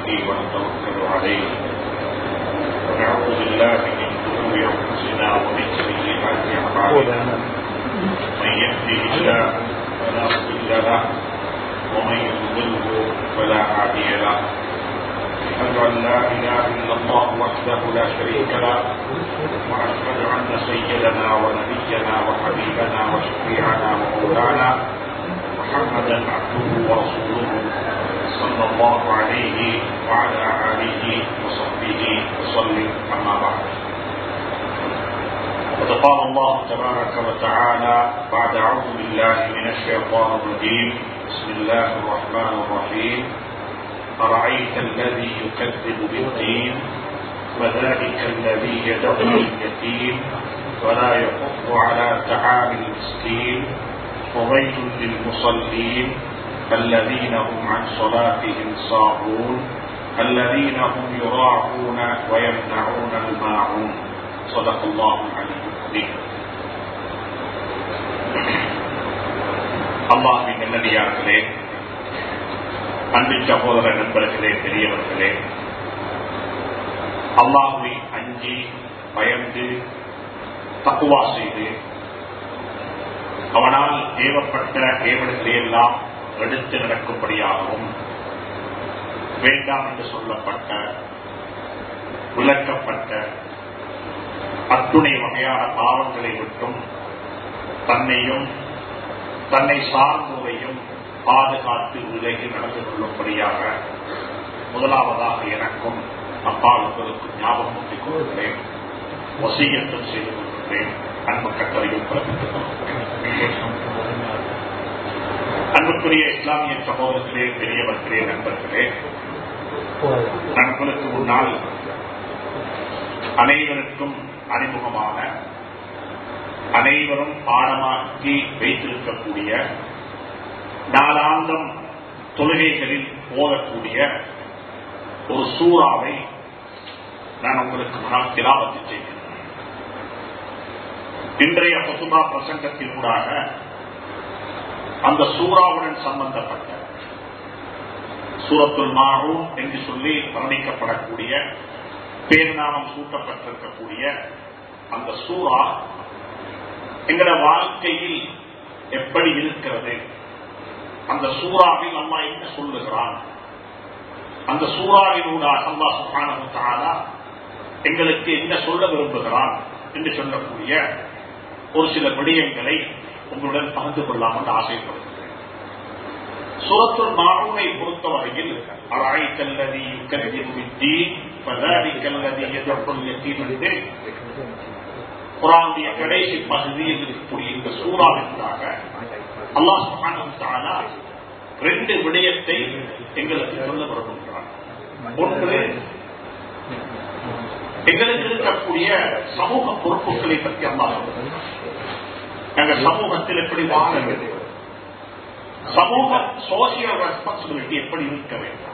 ونتوكل عليه ونعوذ بالله من شرور انفسنا ومن سيئات اعمالنا من يهده الله فلا مضل له ومن يضلله فلا هادي له أشهد أن لا إله إلا الله وحده لا شريك له وأشهد أن سيدنا ونبينا وحبيبنا وشفيعنا ومولانا محمدا عبده ورسوله صلى الله عليه وعلى آله وصحبه وسلم أما بعد وقد قال الله تبارك وتعالى بعد أعوذ بالله من الشيطان الرجيم بسم الله الرحمن الرحيم أرأيت الذي يكذب بالدين وذلك الذي يدعو اليتيم ولا يحض على طعام المسكين وويل للمصلين الذين هم عن صلاتهم ساهون الذين هم يراعون ويمنعون الماعون صدق الله العلي العظيم அல்லாஹின் நல்லடியார்களே அன்பு சகோதர நண்பர்களே பெரியவர்களே அல்லாஹுவை அஞ்சி பயந்து தக்குவா செய்து அவனால் ஏவப்பட்ட ஏவல்களை எல்லாம் எடுத்து நடக்கும்படியாகவும் வேண்டாம் என்று சொல்லப்பட்ட விளக்கப்பட்ட அத்துணை வகையான பாவங்களை விட்டும் தன்னையும் தன்னை சார்ந்தோரையும் பாதுகாத்து விலகி நடந்து கொள்ளும்படியாக முதலாவதாக எனக்கும் அப்பாவுக்கும் ஞாபகம் ஊட்டிக் கொள்கிறேன் வசீகத்தம் செய்து கொள்கிறேன் அன்பு கட்டளையும் பிறப்பித்துக் கொள்கிறேன் அன்புக்குரிய இஸ்லாமிய சகோதரர்களே பெரியவர்களே நண்பர்களே நண்பர்களுக்கு முன்னால் அனைவருக்கும் அறிமுகமான அனைவரும் பாடமாக்கி வைத்திருக்கக்கூடிய நாளாந்தம் தொழுகைகளில் ஓதக்கூடிய ஒரு சூறாவை நான் உங்களுக்கு முன்னால் திலாவத்து செய்கிறேன் இன்றைய பசுமா பிரசங்கத்தினூடாக அந்த சூறாவுடன் சம்பந்தப்பட்ட சூரத்துல் மாறும் என்று சொல்லி வர்ணிக்கப்படக்கூடிய பேர்நாமம் சூட்டப்பட்டிருக்கக்கூடிய அந்த சூறா எங்கள வாழ்க்கையில் எப்படி இருக்கிறது அந்த சூறாவில் அம்மா என்ன சொல்லுகிறான் அந்த சூறாவினூடாக அல்லா சுகானா எங்களுக்கு என்ன சொல்ல விரும்புகிறான் என்று சொல்லக்கூடிய ஒரு சில விடயங்களை உங்களுடன் பகிர்ந்து கொள்ளாமல் ஆசைப்படுகிறேன் சுரத்துல் மாறுமை பொறுத்தவரையில் அராய் கல்லதி கல்வி பதாரி கல்லதி எதிர்ப்புள் எத்தீமனிலே குரானுடைய கடைசி பகுதியில் இருக்கக்கூடிய இந்த சூறாவிற்காக அல்லாஹ் சுகானா ரெண்டு விடயத்தை எங்களுக்கு சொல்ல விரும்புகிறார் ஒன்று எங்களுக்கு இருக்கக்கூடிய சமூக பொறுப்புகளை பற்றி அம்மா எங்கள் சமூகத்தில் எப்படி வாழ வேண்டும் சமூக சோசியல் ரெஸ்பான்சிபிலிட்டி எப்படி இருக்க வேண்டும்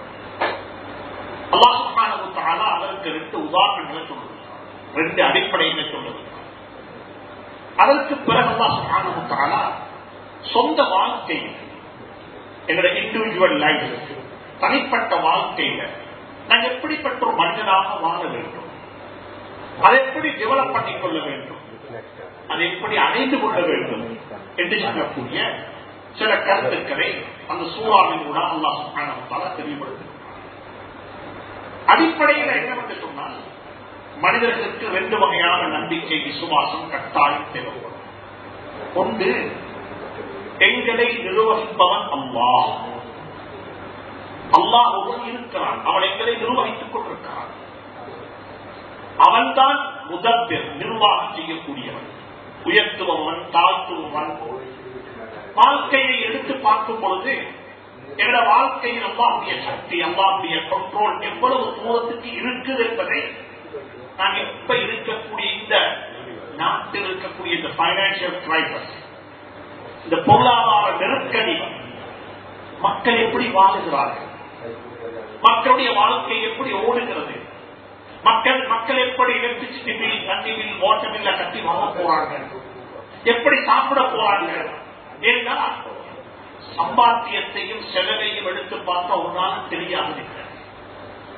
அல்லாஹான அதற்கு ரெண்டு உதாரணங்களை சொல்லுகிறார் ரெண்டு அடிப்படைகளை சொல்லுகிறார் அதற்கு பிறகு அல்லாஹான சொந்த வாழ்க்கையில் எங்களுடைய இண்டிவிஜுவல் லைஃப் தனிப்பட்ட வாழ்க்கையில நான் எப்படிப்பட்ட ஒரு மனிதனாக வாழ வேண்டும் அதை எப்படி டெவலப் பண்ணிக் கொள்ள வேண்டும் அதை எப்படி அடைந்து கொள்ள வேண்டும் என்று சொல்லக்கூடிய சில கருத்துக்களை அந்த சூறாவின் கூட அல்லாஹால தெளிவுபடுத்துகிறார் அடிப்படையில் என்னவென்று சொன்னால் மனிதர்களுக்கு ரெண்டு வகையான நம்பிக்கை விசுவாசம் கட்டாயம் தேவைப்படும் ஒன்று எங்களை நிர்வகிப்பவன் அல்லா அல்லாஹ் ஒருவன் இருக்கிறான் அவன் எங்களை நிர்வகித்துக் கொண்டிருக்கிறான் அவன்தான் முதற்பெர் நிர்வாகம் செய்யக்கூடியவன் உயர்த்துபவன் தாழ்த்துபவன் வாழ்க்கையை எடுத்து பார்க்கும் பொழுது எங்களோட வாழ்க்கையில் அல்லாவுடைய சக்தி அல்லாவுடைய கண்ட்ரோல் எவ்வளவு தூரத்துக்கு இருக்குது என்பதை நான் எப்ப இருக்கக்கூடிய இந்த நாட்டில் இருக்கக்கூடிய இந்த பைனான்சியல் கிரைசஸ் இந்த பொருளாதார நெருக்கடி மக்கள் எப்படி வாழுகிறார்கள் மக்களுடைய வாழ்க்கை எப்படி ஓடுகிறது மக்கள் மக்கள் எப்படி எலக்ட்ரிசிட்டி பில் தண்ணி பில் வாட்டர் பில்ல கட்டி வாங்க போறாங்க எப்படி சாப்பிட போறாங்க ஏன்னா சம்பாத்தியத்தையும் செலவையும் எடுத்து பார்த்தா ஒரு நாள் தெரியாது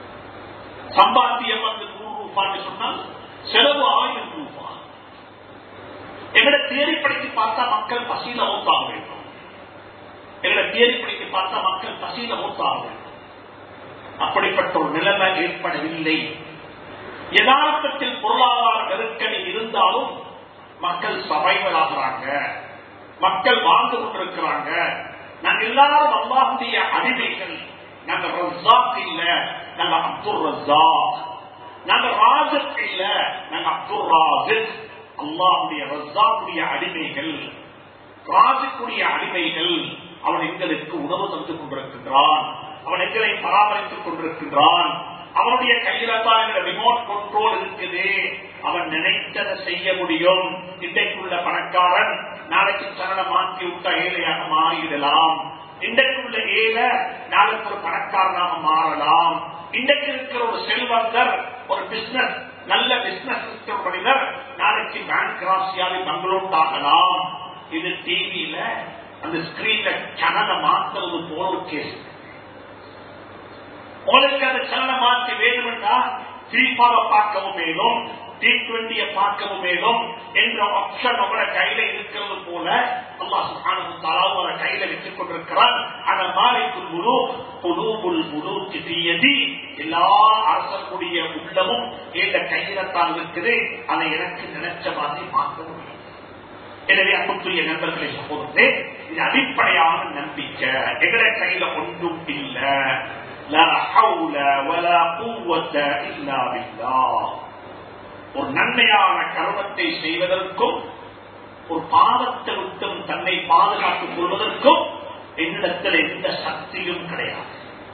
சம்பாத்தியம் வந்து நூறு ரூபான்னு சொன்னால் செலவு ஆயிரம் ரூபாய் எங்களை தேரிப்படிக்கு பார்த்தா மக்கள் பசியில மூத்தாக வேண்டும் எங்களை தேரிப்படிக்கு பார்த்தா மக்கள் பசியில மூத்தாக வேண்டும் அப்படிப்பட்ட ஒரு நிலைமை ஏற்படவில்லை யதார்த்தத்தில் பொருளாதார நெருக்கடி இருந்தாலும் மக்கள் சபைகள் ஆகிறாங்க மக்கள் வாழ்ந்து கொண்டிருக்கிறாங்க நாங்க எல்லாரும் அல்லாஹுடைய அடிமைகள் நாங்க ரஸ்ஸாக் இல்ல நாங்க அப்துல் ரஸ்ஸாக் நாங்க ராஜத் இல்ல நாங்க அப்துல் ராஜிக் அல்லாஹுடைய ரஸ்ஸாக்குடைய அடிமைகள் ராஜுக்குரிய அடிமைகள் அவன் எங்களுக்கு உணவு தந்து கொண்டிருக்கின்றான் அவன் எங்களை பராமரித்துக் கொண்டிருக்கின்றான் அவனுடைய கையில தான் எங்க ரிமோட் கண்ட்ரோல் இருக்குது அவன் நினைத்ததை செய்ய முடியும் இன்றைக்குள்ள பணக்காரன் நாளைக்கு சரண மாற்றி விட்டா ஏழையாக மாறிவிடலாம் இன்றைக்குள்ள ஏழை நாளைக்கு ஒரு பணக்காரனாக மாறலாம் இன்றைக்கு இருக்கிற ஒரு செல்வந்தர் ஒரு பிசினஸ் நல்ல பிசினஸ் இருக்கிற மனிதர் நாளைக்கு பேங்க் ராசியாவை பங்களோட் ஆகலாம் இது டிவியில அந்த ஸ்கிரீன்ல சேனலை மாத்துறது போல ஒரு கேஸ் உங்களுக்கு அந்த சேனலை மாற்றி வேணுமென்றா ஃபீஃபாவை பார்க்கவும் மேலும் டி டுவெண்டிய பார்க்கவும் மேலும் என்ற ஆப்ஷன் உங்களோட கையில இருக்கிறது போல அல்லா சுகான கையில வச்சுக் கொண்டிருக்கிறான் அந்த மாலைக்குள் முழு குலூபுல் முழு தியதி எல்லா அரசக்கூடிய உள்ளமும் என்ற கையில தான் இருக்குது அதை எனக்கு நினைச்ச மாதிரி மாற்ற முடியும் எனவே அன்புக்குரிய நண்பர்களை சகோதரே இது அடிப்படையான நம்பிக்கை எங்கட கையில ஒன்றும் இல்லை لا حول ولا قوة إلا بالله ஒரு நன்மையான கருமத்தை செய்வதற்கும் ஒரு பாவத்தை விட்டும் தன்னை பாதுகாத்துக் கொள்வதற்கும் என்னிடத்தில் எந்த சக்தியும் கிடையாது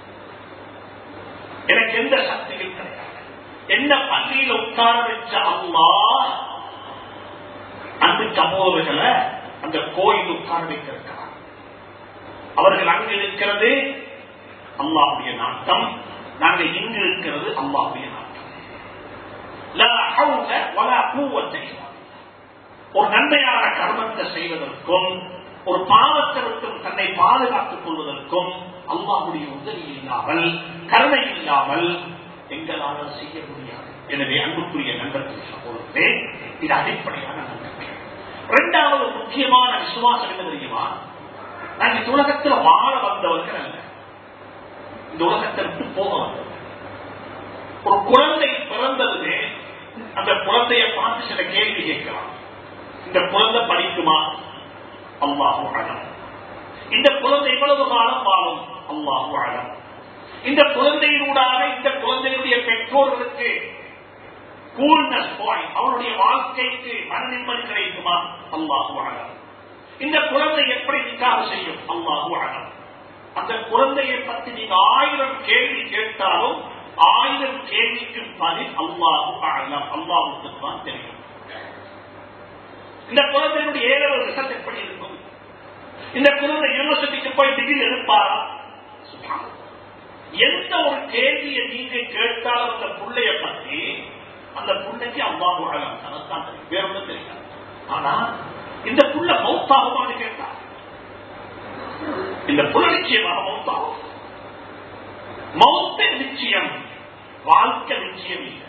எனக்கு எந்த சக்தியும் கிடையாது என்ன பள்ளியில உட்கார வச்ச அம்மா அன்பு சமூகங்களை அந்த கோயில் உட்கார வைத்திருக்கிறார் அவர்கள் அங்கு இருக்கிறது அல்லாஹுடைய நாட்டம் நாங்கள் இங்கு இருக்கிறது அல்லாஹுடைய நாட்டம் ஒரு நன்மையான கர்மத்தை செய்வதற்கும் ஒரு பாவத்தை விட்டும் தன்னை பாதுகாத்துக் கொள்வதற்கும் அல்லாஹுடைய உதவி இல்லாமல் கருணை இல்லாமல் எங்களால் செய்ய முடியாது எனவே அன்புக்குரிய நண்பர்கள் சகோதரே இது அடிப்படையான நம்பிக்கை இரண்டாவது முக்கியமான விசுவாசம் என்ன தெரியுமா நாங்கள் இந்த உலகத்தில் வாழ வந்தவர்கள் அல்ல இந்த உலகத்தை விட்டு போக வந்தது ஒரு குழந்தை பிறந்ததுமே அந்த குழந்தைய பார்த்து சில கேள்வி கேட்கலாம் இந்த குழந்தை படிக்குமா அல்லாஹு அழம் இந்த குழந்தை எவ்வளவு காலம் வாழும் அல்லாஹு அழம் இந்த குழந்தையினூடாக இந்த குழந்தையுடைய பெற்றோர்களுக்கு கூல்னஸ் பாயிண்ட் அவனுடைய வாழ்க்கைக்கு மன நிம்மதி கிடைக்குமா அல்லாஹு அழம் இந்த குழந்தை எப்படி நிக்காக செய்யும் அல்லாஹு அழம் அந்த குழந்தையை பற்றி நீங்க ஆயிரம் கேள்வி கேட்டாலும் ஆயிரம் கேள்விக்கு பதில் அல்லாஹு அழலாம் அல்லாஹுக்கு தான் தெரியும் இந்த குழந்தையினுடைய ஏழாவது ரிசல்ட் எப்படி இருக்கும் இந்த குழந்தை யூனிவர்சிட்டிக்கு போய் டிகிரி எடுப்பாரா எந்த ஒரு கேள்வியை நீங்க கேட்டாலும் அந்த பிள்ளைய பற்றி அந்த பிள்ளைக்கு அல்லாஹு அழலாம் தனத்தான் தெரியும் வேற ஒன்றும் தெரியாது ஆனா இந்த புள்ள மௌத்தாகுமான்னு கேட்டா இந்த புல நிச்சயமாக மௌத்தாகும் மௌத்த நிச்சயம் வாழ்க்கை நிச்சயம் இல்லை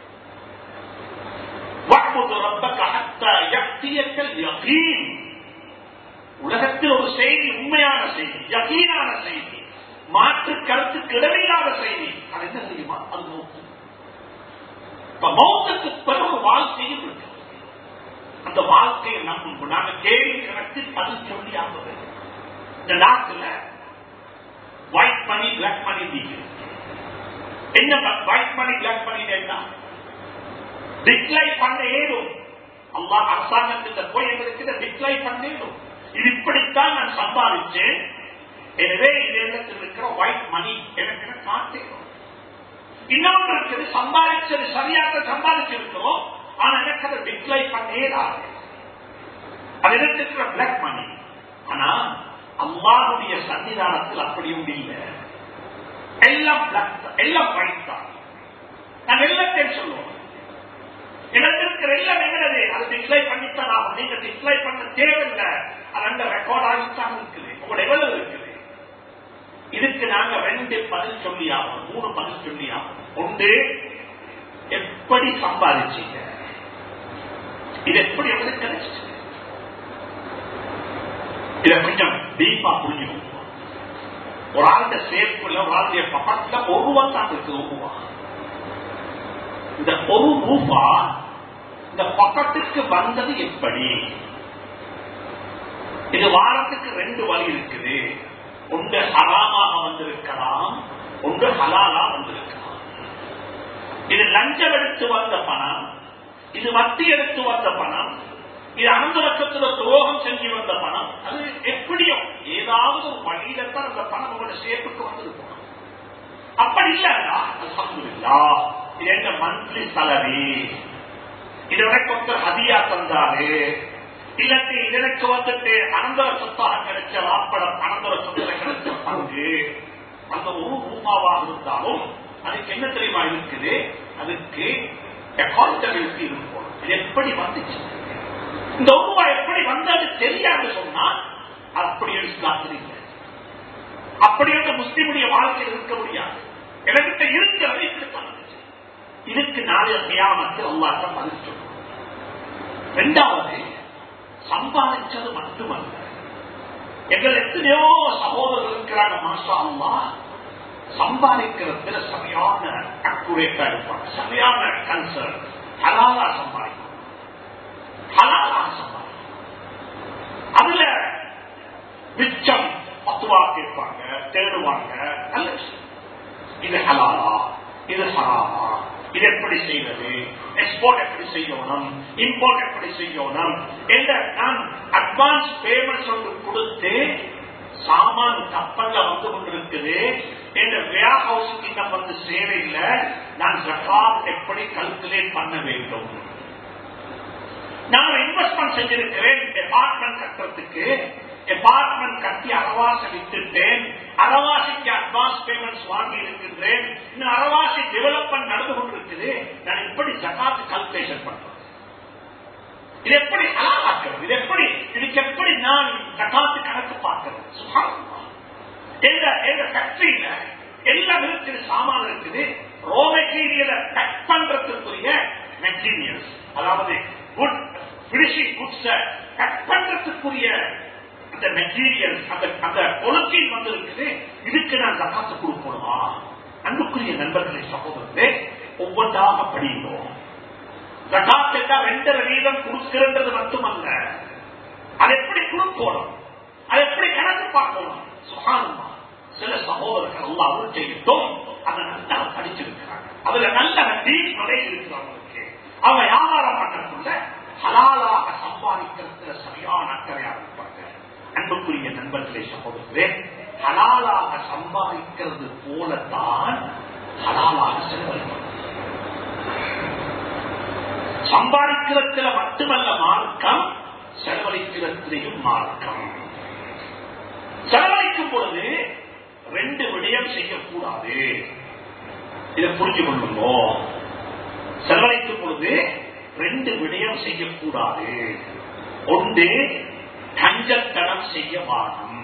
உலகத்தில் ஒரு செய்தி உண்மையான செய்தி யகீனான செய்தி மாற்று கருத்துக்கு இடமில்லாத செய்தி அது என்ன தெரியுமா அது மௌத்து இப்ப மௌத்துக்கு பிறகு ஒரு வாழ்க்கையும் இருக்கு அந்த வாழ்க்கையை நம்ப நாங்க கேள்வி கணக்கில் பதில் சொல்லி ஆகுது இந்த நாட்டுல ஒயிட் மணி பிளாக் மணி என்ன ஒயிட் மணி பிளாக் மணி என்ன டிக்ளை பண்ண ஏதும் அம்மா அரசாங்கத்தில் போய் எங்களுக்கு டிக்ளை பண்ண ஏதும் இது இப்படித்தான் நான் சம்பாதிச்சேன் எனவே இது இடத்தில் இருக்கிற ஒயிட் மணி எனக்கு காட்டேன் இன்னொன்று இருக்குது சம்பாதிச்சது சரியாக சம்பாதிச்சிருக்கிறோம் ஆனா எனக்கு அதை டிக்ளை பண்ணே அது இருக்கிற பிளாக் மணி ஆனா அம்மாவுடைய சன்னிதானத்தில் அப்படியும் இல்லை எல்லாம் எல்லாம் ஒயிட் தான் நான் எல்லாத்தையும் சொல்லுவோம் எனக்கு இருக்கிற எல்லாம் எங்கிறது அது டிஸ்பிளை பண்ணித்தான் ஆகும் நீங்க டிஸ்பிளை பண்ண தேவையில்லை அது அந்த ரெக்கார்ட் ஆகித்தான் இருக்குது உங்களோட எவ்வளவு இருக்குது இதுக்கு நாங்க ரெண்டு பதில் சொல்லி ஆகணும் மூணு பதில் சொல்லி ஆகணும் ஒன்று எப்படி சம்பாதிச்சீங்க இது எப்படி எங்களுக்கு கிடைச்சிச்சு இத கொஞ்சம் டீப்பா புரிஞ்சுக்கணும் ஒரு ஆளுடைய சேர்ப்புல ஒரு ஆளுடைய பக்கத்துல ஒரு ரூபா தான் இருக்கு ஒரு ரூபா இந்த ஒரு ரூபா இந்த பக்கத்துக்கு வந்தது எப்படி இது வாரத்துக்கு ரெண்டு வழி இருக்குது ஒன்று ஹராமாக வந்திருக்கலாம் ஒன்று ஹலாலா வந்திருக்கலாம் இது லஞ்சம் எடுத்து வந்த பணம் இது வட்டி எடுத்து வந்த பணம் இது அந்த பட்சத்துல துரோகம் செஞ்சு வந்த பணம் அது எப்படியோ ஏதாவது ஒரு வழியில்தான் அந்த பணம் உங்களோட சேர்ப்புக்கு வந்திருக்கும் அப்படி இல்லைன்னா அல்ஹம்துலில்லா இது எங்க மந்த்லி சலரி இது வரைக்கும் ஒருத்தர் ஹதியா தந்தாரு இல்லாட்டி இதற்கு வந்துட்டு அனந்தர சொத்தாக கிடைச்ச வாப்படம் அனந்தர சொத்துல கிடைச்ச பங்கு அந்த ஒரு ரூபாவாக இருந்தாலும் அதுக்கு என்ன தெரியுமா இருக்குது அதுக்கு அக்கௌண்டபிலிட்டி இருக்கும் இது எப்படி வந்துச்சு இந்த ஒரு ரூபாய் எப்படி வந்தது தெரியாது சொன்னா அது அப்படி இஸ்லாத்தில் இல்லை அப்படி வந்து முஸ்லிமுடைய வாழ்க்கையில் இருக்க முடியாது எனக்கிட்ட இருக்கிறது இப்படித்தான் வந்துச்சு இதுக்கு நாளைய கியாமத்தில் அல்லாட்ட பதில் சொல்லுவோம் ரெண்டாவது சம்பாதிச்சது மட்டுமல்ல எங்கள் எத்தனையோ சகோதரர்கள் இருக்கிறாங்க மாஷா அல்லா சம்பாதிக்கிறதுல சரியான அக்குரேட்டா இருப்பாங்க சரியான கன்சர்ன் ஹலாலா சம்பாதிக்கும் ஹலாலா சம்பாதிக்கும் அதுல மிச்சம் பத்துவா கேட்பாங்க தேடுவாங்க நல்ல விஷயம் இது ஹலாலா இது ஹராமா இது எப்படி செய்வது எக்ஸ்போர்ட் எப்படி செய்யணும் இம்போர்ட் எப்படி செய்யணும் என்ற நான் அட்வான்ஸ் பேமெண்ட் ஒன்று கொடுத்து சாமான் கப்பல்ல வந்து கொண்டிருக்குது என்ற வேர் ஹவுஸுக்கு இன்னும் வந்து சேவையில் நான் ஜக்காத் எப்படி கல்குலேட் பண்ண வேண்டும் நான் இன்வெஸ்ட்மெண்ட் செஞ்சிருக்கிறேன் அபார்ட்மெண்ட் கட்டுறதுக்கு அபார்ட்மெண்ட் கட்டி அரவாசி விட்டுட்டேன் அரவாசிக்கு அட்வான்ஸ் பேமெண்ட்ஸ் வாங்கி இருக்கின்றேன் இன்னும் அரவாசி டெவலப்மெண்ட் நடந்து கொண்டிருக்குது நான் எப்படி ஜகாத்து கால்குலேஷன் பண்றேன் இது எப்படி அலாவாக்கிறது இது எப்படி இதுக்கு எப்படி நான் ஜகாத்து கணக்கு பார்க்கிறது சுகாதாரம் எங்க எங்க ஃபேக்டரியில எல்லாம் இருக்குது சாமான் இருக்குது ரோ மெட்டீரியலை கட் பண்றதுக்குரிய மெட்டீரியல்ஸ் அதாவது குட் பினிஷிங் குட்ஸ கட் பண்றதுக்குரிய அந்த மெட்டீரியல் அந்த அந்த பொருட்கள் வந்து இருக்குது இதுக்கு நான் ஜகாத்து கொடுக்கணுமா அன்புக்குரிய நண்பர்களை சகோதரர்களே ஒவ்வொன்றாக படியுவோம் ஜகாத் என்றால் ரெண்டரை வீதம் கொடுக்கிறது மட்டுமல்ல அது எப்படி கொடுக்கணும் அது எப்படி கணக்கு பார்க்கணும் சுகானமா சில சகோதரர்கள் எல்லாம் அருள் செய்யட்டும் அதை நல்லா படிச்சிருக்கிறாங்க அதுல நல்ல டீப் நிலையில் இருக்கிறவங்களுக்கு அவங்க வியாபாரம் பண்ணக்குள்ள ஹலாலாக சம்பாதிக்கிறதுல சரியான அக்கறையா இருப்பாங்க அன்புக்குரிய நண்பர்களே சகோதரர்களே ஹலாலாக சம்பாதிக்கிறது போலத்தான் ஹலாலாக செலவழிக்கணும் சம்பாதிக்கிறதுல மட்டுமல்ல மார்க்கம் செலவழிக்கிறதுலையும் மார்க்கம் செலவழிக்கும் பொழுது ரெண்டு விடயம் செய்யக்கூடாது இதை புரிஞ்சு கொள்ளுங்க செலவழிக்கும் பொழுது ரெண்டு விடயம் செய்யக்கூடாது ஒன்று கஞ்சத்தனம் செய்ய வானம்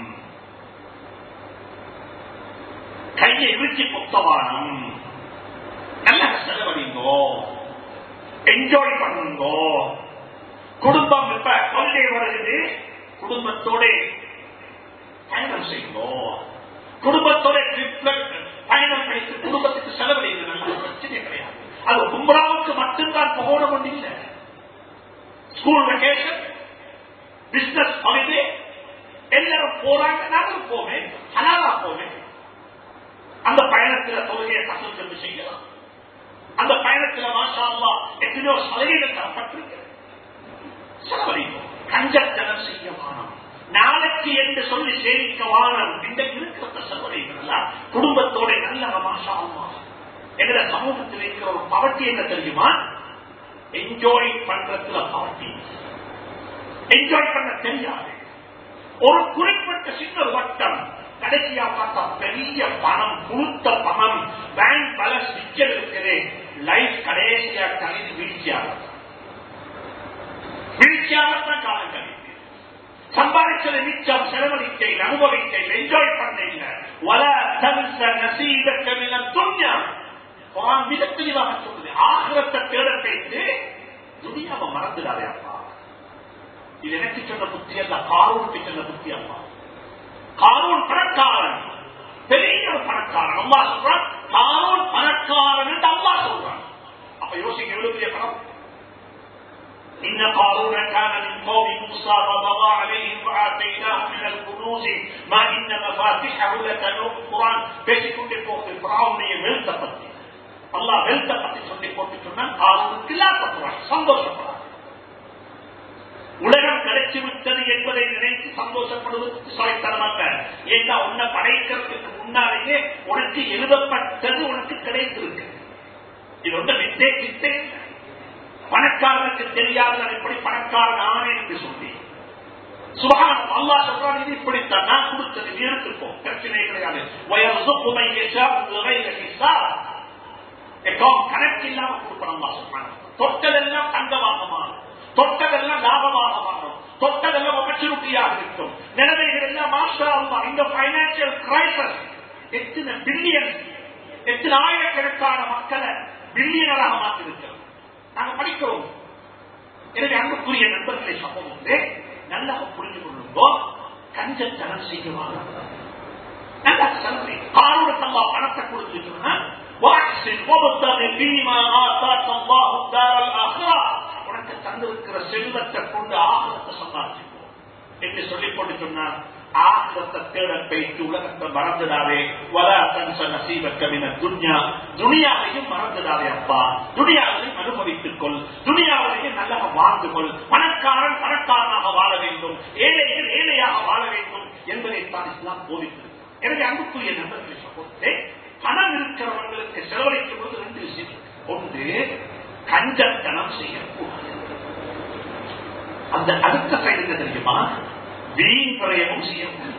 கையை இறுக்கி கொத்தவானம் நல்ல செலவழிங்கோ என்ஜாய் பண்ணுங்கோ குடும்பம் இப்ப கொள்கை வருகிறது குடும்பத்தோட பயணம் செய்யுங்கோ குடும்பத்தோட பயணம் கழித்து குடும்பத்துக்கு செலவழிங்க நல்ல பிரச்சனை கிடையாது அது கும்பராவுக்கு மட்டும்தான் போகணும் ஒன்று இல்லை ஸ்கூல் வெக்கேஷன் பிசினஸ் ஹாலிடே எல்லாரும் போறாங்க நானும் போவேன் ஹலாலா போவேன் அந்த பயணத்தில் தொழுகையை கசல் செய்யலாம் அந்த பயணத்தில் மாஷா அல்லா எத்தனையோ சலுகைகள் தரப்பட்டிருக்கு செலவழிக்கும் கஞ்சத்தனம் செய்ய வானம் நாளைக்கு என்று சொல்லி சேமிக்க வானம் இன்றைக்கு இருக்கிற செலவழிகள் எல்லாம் குடும்பத்தோட நல்ல மாஷா அல்லா எங்களை சமூகத்தில் இருக்கிற ஒரு பவர்ட்டி என்ன தெரியுமா என்ஜாய் பண்றதுல பவர்ட்டி என்ஜாய் பண்ண தெரியாது ஒரு குறிப்பிட்ட சின்ன ஒரு வட்டம் கடைசியா பார்த்தா பெரிய பணம் கொடுத்த பணம் பேங்க் பேலன்ஸ் மிச்சம் இருக்குது லைஃப் கடைசியா கழிந்து வீழ்ச்சியாக வீழ்ச்சியாகத்தான் காலம் கழித்து சம்பாதிச்சதை மிச்சம் செலவழிக்க அனுபவிக்க என்ஜாய் பண்ண இல்ல வல தவிச நசீபக்க மின துன்யா குரான் மிக தெளிவாக சொல்லுது ஆகிரத்தை தேட பேசி துனியாவை மறந்துடாதே அப்பா இது எனக்கு சொன்ன புத்தி அல்ல காரூனுக்கு சொன்ன புத்தி அல்ல காரூன் பணக்காரன் பெரிய ஒரு பணக்காரன் அம்மா சொல்றான் காரூன் பணக்காரன் என்று அம்மா சொல்றான் அப்ப யோசிக்க எவ்வளவு பெரிய பணம் إن قارون كان من قوم موسى فبغى عليهم فآتيناه من الكنوز ما إن مفاتحه لتنوء القرآن பேசிக்கொண்டே போகுது பிராவுடைய வெல்த்த பத்தி அல்லாஹ் வெல்த்த பத்தி சொல்லி போட்டு சொன்னால் காரூனுக்கு இல்லாதப்படுறான் சந்தோஷப்படுறான் உலகம் கிடைச்சு விட்டது என்பதை நினைத்து சந்தோஷப்படுவதற்கு சாய்த்தரமாக ஏன்னா உன்னை படைக்கிறதுக்கு முன்னாலேயே உனக்கு எழுதப்பட்டது உனக்கு கிடைத்திருக்கு இது ஒன்று வித்தே வித்தே பணக்காரனுக்கு தெரியாத எப்படி பணக்காரன் ஆனேன் என்று சொல்லி சுபகான் அல்லா சொல்றான் இது இப்படித்தான் நான் கொடுத்தது நீ எடுத்துப்போம் பிரச்சனை கிடையாது வயசுமை கணக்கு இல்லாம கொடுப்போம் அல்லா சொல்றான் தொட்டதெல்லாம் தங்கமாக மாறும் தொட்டதெல்லாம் லாபமாக மாறும் தொட்டதெல்லாம் ஆப்பர்ச்சுனிட்டியாக இருக்கும் நிலைமைகள் எல்லாம் மாஸ்டர் ஆகுமா இந்த பைனான்சியல் கிரைசஸ் எத்தனை பில்லியன் எத்தனை ஆயிரக்கணக்கான மக்களை பில்லியனராக மாற்றிருக்கிறோம் நாங்க படிக்கிறோம் எனவே அன்புக்குரிய நண்பர்களை சம்பவம் நல்லா புரிந்து கொள்ளுங்கோ கஞ்சத்தனம் செய்வாங்க நல்லா செலவு காரோடு நம்ம பணத்தை கொடுத்துட்டோம்னா உனக்கு தந்திருக்கிற செல்வத்தை கொண்டு ஆகலத்தை சம்பாதிச்சுக்கோ என்று சொல்லிக் கொண்டு சொன்னான் ஆகலத்தை தேட பேச்சு உலகத்தை மறந்துடாதே வல தன்ச நசீபக்கமின துன்யா துனியாவையும் மறந்துடாதே அப்பா துனியாவையும் அனுபவித்துக் கொள் துனியாவிலையும் நல்லா வாழ்ந்து கொள் பணக்காரன் பணக்காரனாக வாழ வேண்டும் ஏழைகள் ஏழையாக வாழ வேண்டும் என்பதைத்தான் இஸ்லாம் போதித்திருக்கிறது எனவே அன்புக்குரிய நண்பர்களை சப்போர்த்தே பணம் இருக்கிறவங்களுக்கு செலவழிக்கும் போது ரெண்டு விஷயம் ஒன்று கஞ்சத்தனம் செய்யக்கூடாது அந்த அடுத்த சைடு தெரியுமா வீண் பிரயமும் செய்யக்கூடாது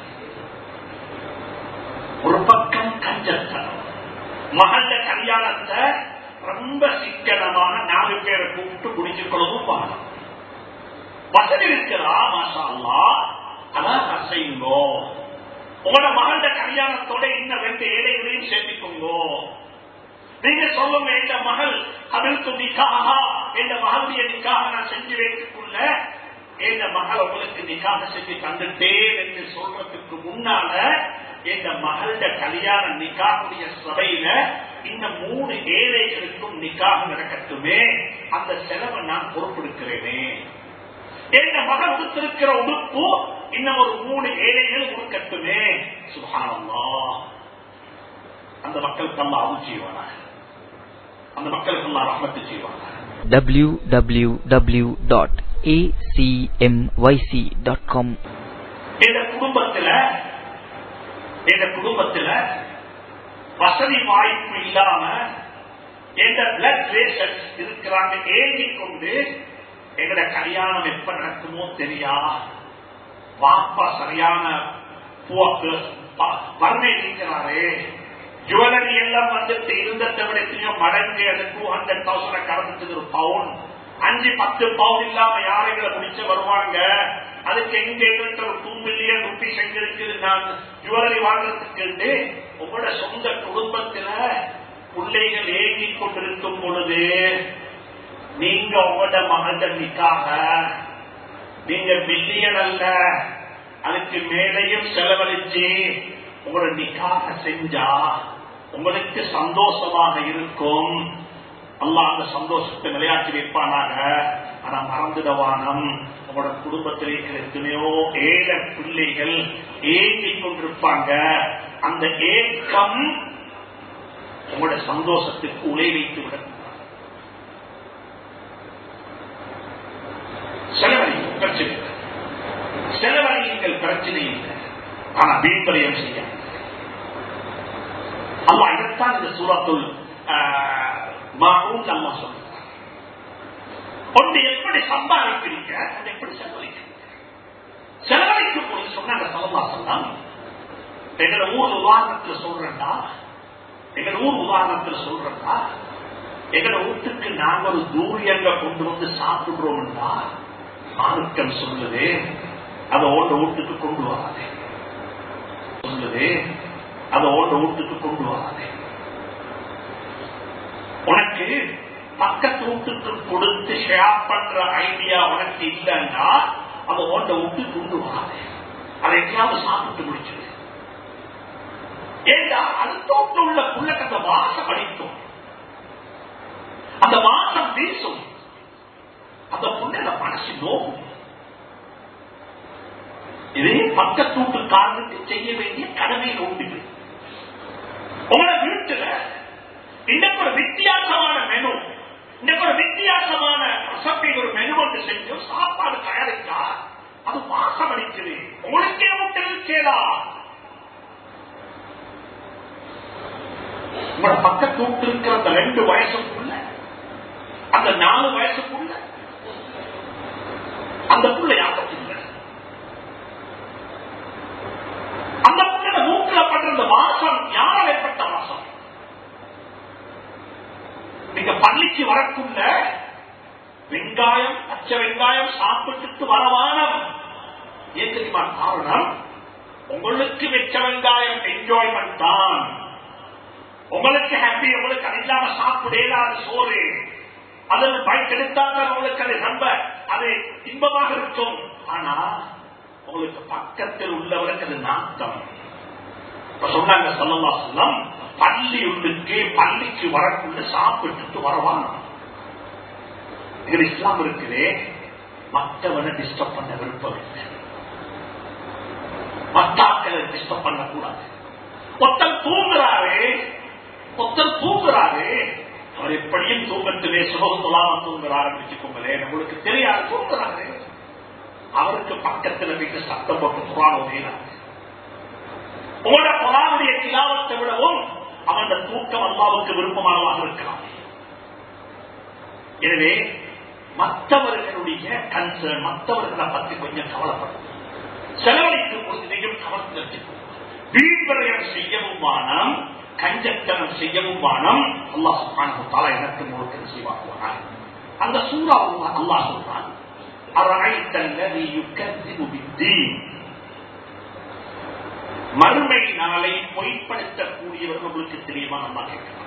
ஒரு பக்கம் கஞ்சத்தனம் மகள கல்யாணத்தை ரொம்ப சிக்கனமான நாலு பேரை கூப்பிட்டு முடிச்சுக் கொள்ளவும் பண்ணலாம் வசதி இருக்கிறா மாஷா அல்லா அதான் அசைங்கோ உங்களோட மகள கல்யாணத்தோட இன்னும் ரெண்டு ஏழைகளையும் சேர்த்துக்கோங்கோ நீங்க சொல்லுங்க எந்த மகள் அவிழ்த்து நிக்காக எந்த மகளுடைய நிக்காக நான் செஞ்சு வைத்துக்குள்ள எந்த மகள் உங்களுக்கு நிக்காக செஞ்சு தந்துட்டேன் என்று சொல்றதுக்கு முன்னால எந்த மகள கல்யாண நிக்காவுடைய சபையில இந்த மூணு ஏழைகளுக்கும் நிக்காக நடக்கட்டுமே அந்த செலவை நான் பொறுப்பெடுக்கிறேனே எந்த மகள் உடுத்திருக்கிற உடுப்பு இன்னும் ஒரு மூணு ஏழைகள் உடுக்கட்டுமே சுகானம்மா அந்த மக்களுக்கு எல்லாம் அருள் செய்வானாக அந்த மக்களுக்கு எல்லாம் ரஹமத்து செய்வாங்க www.acmyc.com எங்க குடும்பத்துல எங்க குடும்பத்துல வசதி வாய்ப்பு இல்லாம எந்த பிளட் ரிலேஷன்ஸ் இருக்கிறாங்க ஏங்கி கொண்டு எங்கட கல்யாணம் எப்ப நடக்குமோ தெரியா வாப்பா சரியான போக்கு வறுமை இருக்கிறாரே ஜுவல்லரி எல்லாம் வந்துட்டு இருந்ததை விட எத்தனையோ மடங்கு அது டூ ஹண்ட்ரட் தௌசண்ட் கடந்துட்டு ஒரு பவுன் அஞ்சு பத்து பவுன் இல்லாம யாரைகளை முடிச்சு வருவாங்க அதுக்கு எங்க எங்கிட்ட ஒரு டூ மில்லியன் ருபீஸ் எங்க இருக்குது நான் ஜுவல்லரி வாங்குறதுக்கு உங்களோட சொந்த குடும்பத்துல பிள்ளைகள் ஏங்கி கொண்டிருக்கும் பொழுது நீங்க உங்களோட மகன்களுக்காக நீங்க மில்லியன் அல்ல அதுக்கு மேலையும் செலவழிச்சு உங்களோட நிக்காக செஞ்சா உங்களுக்கு சந்தோஷமாக இருக்கும் அல்லா அந்த சந்தோஷத்தை விளையாட்டி வைப்பானாக ஆனா மறந்துடவானம் உங்களோட குடும்பத்தில் இருக்கிற எத்தனையோ ஏழை பிள்ளைகள் ஏங்கிக் கொண்டிருப்பாங்க அந்த ஏக்கம் உங்களோட சந்தோஷத்துக்கு உலை வைத்து விட செலவழியும் பிரச்சனை இல்லை செலவழியுங்கள் பிரச்சனை இல்லை ஆனா வீண்பரியம் செய்ய அல்லா இதைத்தான் இந்த சூறாத்துள் மாவும் அல்லா சொல்றார் ஒன்று எப்படி சம்பாதிக்கிறீங்க அதை எப்படி செலவழிக்கிறீங்க செலவழிக்கும் பொழுது சொன்னாங்க சலமா சொல்லாம் எங்களோட ஊர் உதாரணத்துல சொல்றேன்டா எங்களோட ஊர் உதாரணத்துல சொல்றேன்டா எங்களோட வீட்டுக்கு நாங்க ஒரு தூரியங்க கொண்டு வந்து சாப்பிடுறோம்டா மார்க்கம் சொல்லுது அதை ஓண்ட வீட்டுக்கு கொண்டு வராதே சொல்லுது அதை ஓண்ட வீட்டுக்கு கொண்டு வராதே உனக்கு பக்கத்து வீட்டுக்கு கொடுத்து ஷேர் பண்ற ஐடியா உனக்கு இல்லைன்னா அதை ஓண்ட விட்டு கொண்டு வராதே அதை எங்கேயாவது சாப்பிட்டு முடிச்சிடு ஏண்டா அடுத்தோட்டு உள்ள புள்ளக்கு அந்த வாசம் அடிக்கும் அந்த வாசம் வீசும் அந்த புள்ள மனசு நோகும் இதே பக்கத்தூட்டுக்காரனுக்கு செய்ய வேண்டிய கடமையில் உண்டு உங்களோட வீட்டுல இன்னைக்கு ஒரு வித்தியாசமான மெனு இன்னைக்கு ஒரு வித்தியாசமான ரசப்பை ஒரு மெனு ஒன்று செஞ்சு சாப்பாடு தயாரித்தா அது வாசம் அடிக்குது உங்களுக்கே விட்டு இருக்கேடா உங்களோட பக்கத்து விட்டு இருக்கிற அந்த ரெண்டு வயசுக்குள்ள அந்த நாலு வயசுக்குள்ள அந்த புள்ள யாருக்கு இல்லை அந்த புள்ள மூக்கில பண்ற அந்த வாசம் யாரால் ஏற்பட்ட வாசம் நீங்க பள்ளிக்கு வரக்குள்ள வெங்காயம் பச்சை வெங்காயம் சாப்பிட்டுட்டு வரவானம் ஏன் தெரியுமா காரணம் உங்களுக்கு வெச்ச வெங்காயம் என்ஜாய்மெண்ட் தான் உங்களுக்கு ஹாப்பி உங்களுக்கு அது இல்லாம சாப்பிடலாத சோறு அதில் பைக் எடுத்தாங்க உங்களுக்கு அது ரொம்ப அது இன்பமாக இருக்கும் ஆனா உங்களுக்கு பக்கத்தில் உள்ளவருக்கு அது நாட்டம் இப்ப சொன்னாங்க சொல்லலாம் சொல்லம் பள்ளி உள்ளுக்கு பள்ளிக்கு வரக்குள்ள சாப்பிட்டுட்டு வரவான் இது இஸ்லாம் இருக்குதே மற்றவனை டிஸ்டர்ப் பண்ண விருப்பம் இல்லை மத்தாக்களை டிஸ்டர்ப் பண்ணக்கூடாது ஒருத்தர் தூங்குறாரு ஒருத்தர் தூங்குறாரு அவர் எப்படியும் தூங்கத்திலே சுகத்துலாம தூங்குறாரு வச்சுக்கோங்களேன் உங்களுக்கு தெரியாது தூங்குறாரு அவருக்கு பக்கத்தில் வைத்து சத்தம் போட்டு குரான் ஓதினார் உங்களோட குரானுடைய கிலாவத்தை விடவும் அவன் தூக்கம் அல்லாவுக்கு விருப்பமானதாக இருக்கலாம் எனவே மற்றவர்களுடைய கன்சர்ன் மற்றவர்களை பற்றி கொஞ்சம் கவலைப்படும் செலவழிக்கும் பொழுது இதையும் கவனத்தில் வச்சுக்கணும் வீண்விரயம் செய்யவும் வானம் கஞ்சத்தனம் செய்யவும் வானம் அல்லாஹ் சுப்ஹானஹு எனக்கு முழுக்க செய்வாக்குவான் அந்த சூறா அல்லாஹ் சொல்றான் أرأيت الذي يكذب بالدين மறுமை நாளை பொய்ப்படுத்தக்கூடியவர் உங்களுக்கு தெரியுமா நம்ம கேட்கலாம்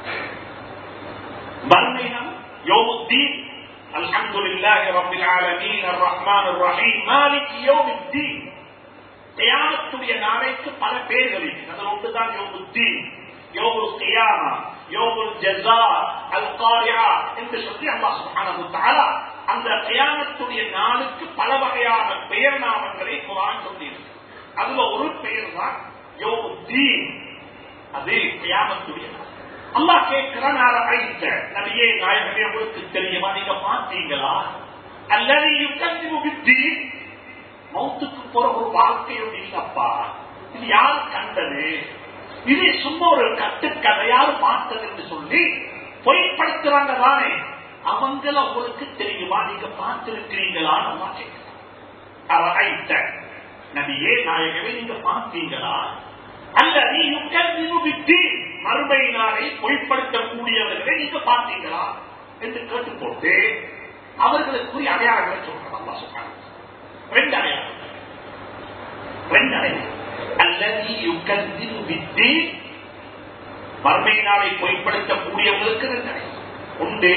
மறுமை நாள் யோமுத்தீன் الحمد لله رب العالمين الرحمن الرحيم مالك يوم الدين கியாமத்துடைய நாளைக்கு பல பேர்கள் இருக்கு அதில் ஒன்றுதான் யோமுத்தீன் யோமுல் கியாமா யோமுல் ஜஸா அல் காரியா என்று சொல்லி அல்லாஹ் சுப்ஹானஹு தஆலா அந்த கியாமத்துடைய நாளுக்கு பல வகையான பெயர் நாமங்களை குரான் சொல்லியிருக்கு அதுல ஒரு பெயர் தான் யோமுத்தீன் அது கியாமத்துடைய நாள் அல்லாஹ் கேட்கிறான் ஐத்த நபியே நாயகமே உங்களுக்கு தெரியுமா நீங்க பார்த்தீங்களா அல்லது யுக்கந்திமு வித்தீன் மௌத்துக்கு போற ஒரு வாழ்க்கையும் இல்லப்பா இது யார் கண்டது இது சும்மா ஒரு கட்டுக்கதை யார் பார்த்தது என்று சொல்லி பொய்ப்படுத்துறாங்க தானே அவங்கள உங்களுக்கு தெரியுமா நீங்க பார்த்திருக்கிறீங்களா நம்ம கேட்கிறோம் நபியே நாயகமே நீங்க பார்த்தீங்களா அல்லது யுக்கந்திமு வித்தீன் மறுமை நாளை பொய்ப்படுத்தக்கூடியவர்களை நீங்க பார்த்தீங்களா என்று கேட்டு போட்டு அவர்களுக்குரிய அடையாளங்களை சொல்றாங்க அல்லா சொல்றாங்க ரெண்டு அடையாளம் ரெண்டு அடையாளம் அல்லது யுக்கந்தின் வித்து மறுமை நாளை பொய்ப்படுத்தக்கூடியவர்களுக்கு ரெண்டு அடையாளம் உண்டு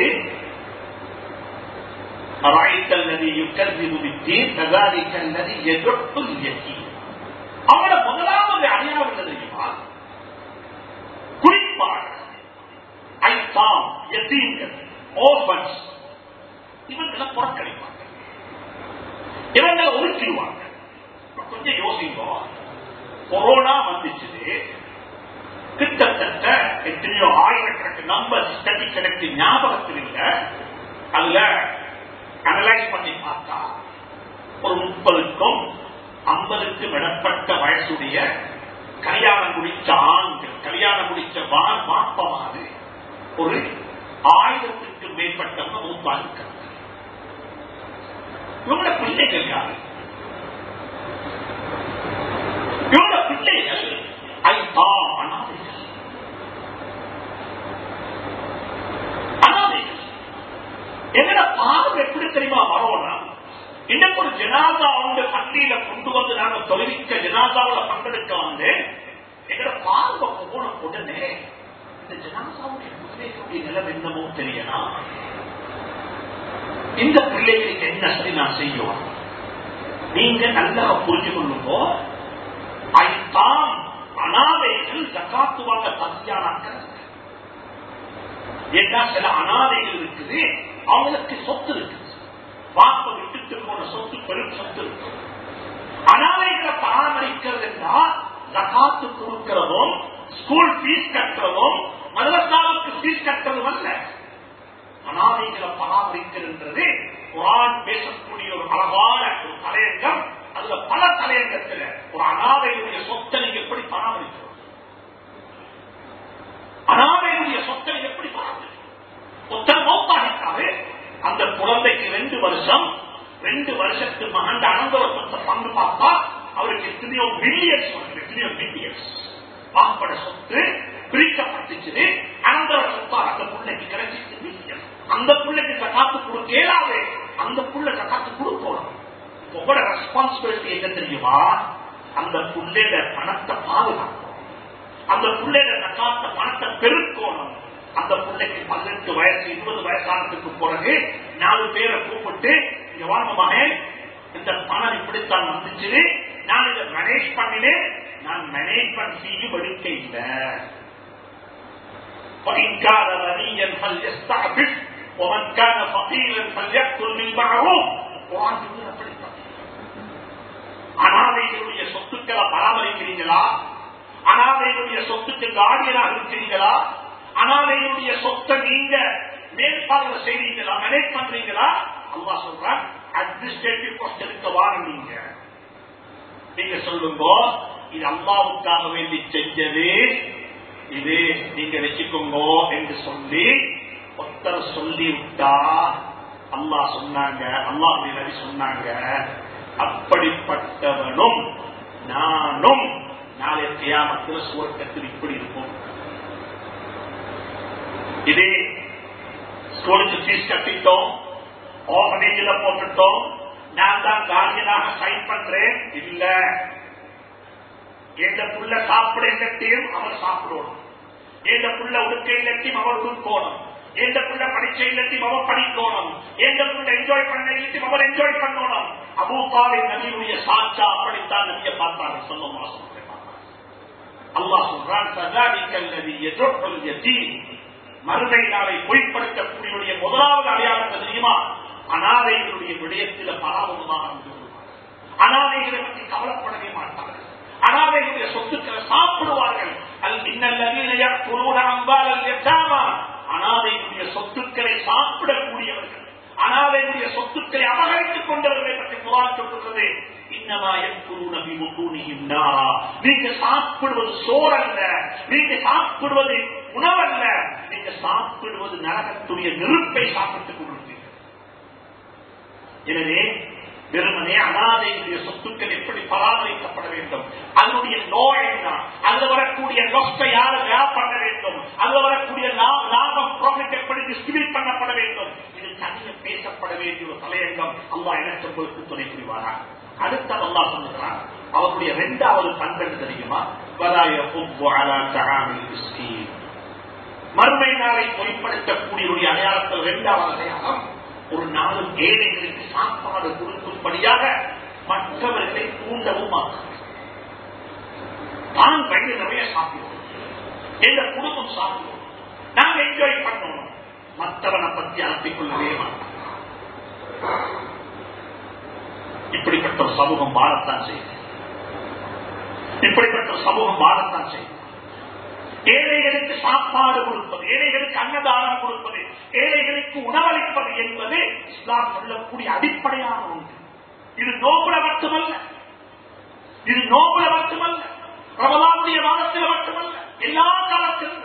رأيت الذي يكذب بالدين كذلك الذي يدق اليتيم அவங்கள முதலாவது அடையாளம் என்ன தெரியுமா குறிப்பாக ஐத்தாம் எத்தீன்கள் ஓபன்ஸ் இவங்களை புறக்கணிப்பாங்க இவங்களை ஒதுக்கிடுவாங்க கொஞ்சம் யோசிங்க கொரோனா வந்துச்சு கிட்டத்தட்ட எத்தனையோ ஆயிரக்கணக்கு நம்பர் ஸ்டடி கணக்கு ஞாபகத்தில் இல்ல அதுல அனலைஸ் பண்ணி பார்த்தா ஒரு முப்பதுக்கும் ஐம்பதுக்கு விடப்பட்ட வயசுடைய கல்யாணம் முடிச்ச ஆண்கள் கல்யாணம் முடிச்ச வாப்பமாது ஒரு ஆயிரத்துக்கு மேற்பட்டவங்க மூப்பாக இருக்கிறாங்க இவங்களோட பிள்ளைகள் யாரு இவங்களோட பிள்ளைகள் ஐதா அனாதைகள் அனாதைகள் எங்கட பார்வை எப்படி தெரியுமா வரோம்னா இன்னும் ஒரு ஜனாதா வந்து பள்ளியில கொண்டு வந்து நாங்க தொழிலிக்க ஜனாதாவில பங்கெடுக்க வந்து எங்கட பார்வை போன உடனே இந்த ஜனாதாவுடைய பிள்ளைகளுடைய நிலம் என்னமோ தெரியலாம் இந்த பிள்ளைகளுக்கு என்ன சரி நான் செய்யும் நீங்க நல்லா புரிஞ்சு கொள்ளுங்கோ ஐத்தான் அனாதைகள் ஜக்காத்து வாங்க தகுதியானாக்கள் ஏன்னா சில அனாதைகள் இருக்குது அவங்களுக்கு சொத்து இருக்குது வாப்ப விட்டுட்டு போன சொத்து பெரும் சொத்து இருக்கு அனாதைகளை பராமரிக்கிறது என்றால் ஜக்காத்து கொடுக்கிறதும் ஸ்கூல் ஃபீஸ் கட்டுறதும் மதரசாவுக்கு ஃபீஸ் கட்டுறதும் அல்ல அனாதைகளை பராமரிக்கிறது குரான் பேசக்கூடிய ஒரு அழகான ஒரு தலையங்கம் அதுல பல தலையங்கத்துல ஒரு அனாதையுடைய சொத்தை நீங்க எப்படி பராமரிக்கிறோம் அனாதையுடைய சொத்தை எப்படி பராமரிக்கிறோம் ஒத்தர் மௌத்தாகிட்டாரு அந்த குழந்தைக்கு ரெண்டு வருஷம் ரெண்டு வருஷத்து மகன் அனந்தர சொத்தை பங்கு பார்த்தா அவருக்கு எத்தனையோ மில்லியன்ஸ் எத்தனையோ மில்லியன்ஸ் வாப்பட சொத்து பிரிக்கப்பட்டுச்சு அனந்தர சொத்தா அந்த பிள்ளைக்கு கிடைச்சிச்சு மில்லியன் அந்த பிள்ளைக்கு சக்காத்து கொடுக்க இயலாது அந்த புள்ள சக்காத்து கொடுக்கணும் உங்களோட ரெஸ்பான்சிபிலிட்டி என்ன தெரியுமா அந்த புள்ளையோட பணத்தை பாதுகாக்கணும் அந்த புள்ளையோட சக்காத்த பணத்தை பெருக்கணும் அந்த பிள்ளைக்கு பதினெட்டு வயசு இருபது வயசானதுக்கு பிறகு நாலு பேரை கூப்பிட்டு இங்க வாங்க மகன் இந்த பணம் இப்படித்தான் வந்துச்சு நான் இதை மேனேஜ் பண்ணினேன் நான் மேனேஜ்மெண்ட் செய்யும் எடுக்க இல்லை وإن كان غنيا فليستعفف ومن كان فقيرا فليأكل بالمعروف قرآن சொல்லுது அப்படித்தான் அனாதைகளுடைய சொத்துக்களை பராமரிக்கிறீங்களா அனாதைகளுடைய சொத்துக்கு கார்டியனாக இருக்கிறீங்களா அனாதைகளுடைய சொத்தை நீங்க மேற்பார்வை செய்றீங்களா மேனேஜ் பண்றீங்களா அல்லா சொல்றான் அட்மினிஸ்ட்ரேட்டிவ் கொஸ்டனுக்கு வாரீங்க நீங்க சொல்லுங்க இது அம்மாவுக்காக வேண்டி செஞ்சது இது நீங்க வச்சுக்கோங்க என்று சொல்லி ஒருத்தர் சொல்லி விட்டா அல்லா சொன்னாங்க அல்லா நபி சொன்னாங்க அப்படிப்பட்டவனும் நானும் நாளை தியாமத்தில் சுவர்க்கத்தில் இப்படி இருக்கும் இதே ஸ்கூலுக்கு ஃபீஸ் கட்டிட்டோம் ஆர்கனைஜில போட்டுட்டோம் நான் தான் கார்டியனாக சைன் பண்றேன் இல்ல எந்த புள்ள சாப்பிட இல்லத்தையும் அவர் சாப்பிடணும் எந்த புள்ள உடுக்க இல்லத்தையும் அவர் உடுக்கணும் எந்த புள்ள படிச்ச இல்லத்தையும் அவர் படிக்கணும் எந்த புள்ள என்ஜாய் பண்ண இல்லத்தையும் அவர் என்ஜாய் பண்ணணும் அபூபாவை நபியுடைய சாட்சா அப்படித்தான் நபிய பார்த்தாங்க சொல்ல மாசம் அல்லாஹ் சொல்றான் சதாதிக்கல்லதி எதிர்கொள் எத்தீன் மறுமை நாளை பொய்ப்படுத்தக்கூடிய முதலாவது அடையாளம் தெரியுமா அனாதைகளுடைய விடயத்தில் பராமரமாக அனாதைகளை பற்றி கவலைப்படவே மாட்டார்கள் அனாதைகளுடைய சொத்துக்களை சாப்பிடுவார்கள் அல் இன்னல்லவீனைய குருட அம்பால் எட்டாமா அனாதைகளுடைய சொத்துக்களை சாப்பிடக்கூடியவர்கள் அனாதைகளுடைய சொத்துக்களை அபகரித்துக் கொண்டவர்களை பற்றி குரான் சொல்லுகிறது இன்னமா எக்குருன விமுகூனியும் நாரா நீங்க சாப்பிடுவது சோறல்ல நீங்க சாப்பிடுவது உணவல்ல நீங்க சாப்பிடுவது நரகத்துடைய நெருப்பை சாப்பிட்டுக் கொண்டிருக்கீங்க எனவே வெறுமனே அனாதையுடைய சொத்துக்கள் எப்படி பராமரிக்கப்பட வேண்டும் அதனுடைய நோய் என்ன அதுல வரக்கூடிய நொஸ்டை யாரு பண்ண வேண்டும் அதுல வரக்கூடிய லாபம் ப்ராஃபிட் எப்படி டிஸ்ட்ரிபியூட் பண்ணப்பட வேண்டும் இது தனிய பேசப்பட வேண்டிய ஒரு தலையங்கம் அல்லா எனக்கு உங்களுக்கு துணை புரிவாரா அடுத்த அல்லா சொல்லுகிறார் அவருடைய இரண்டாவது பண்பென்று தெரியுமா வராய மறுமை நாளை பொய்ப்படுத்தக்கூடிய அடையாளத்தில் இரண்டாவது அடையாளம் ஒரு நாளும் ஏழைகளுக்கு சாப்பாடு கொடுக்கும்படியாக மற்றவர்களை தூண்டவும் தான் வயது நிறைய சாப்பிடுவோம் எந்த குடும்பம் சாப்பிடுவோம் நாங்க என்ஜாய் பண்ணணும் மற்றவனை பத்தி அலப்பிக் கொள்ளவே மாட்டோம் இப்படிப்பட்ட ஒரு சமூகம் வாழத்தான் செய்யும் இப்படிப்பட்ட ஒரு சமூகம் வாழத்தான் செய்யும் ஏழைகளுக்கு சாப்பாடு கொடுப்பது ஏழைகளுக்கு அன்னதானம் கொடுப்பது ஏழைகளுக்கு உணவளிப்பது என்பது இஸ்லாம் சொல்லக்கூடிய அடிப்படையான ஒன்று இது நோபுல மட்டுமல்ல இது நோபுல மட்டுமல்ல ரமலானுடைய மாதத்தில் மட்டுமல்ல எல்லா காலத்திலும்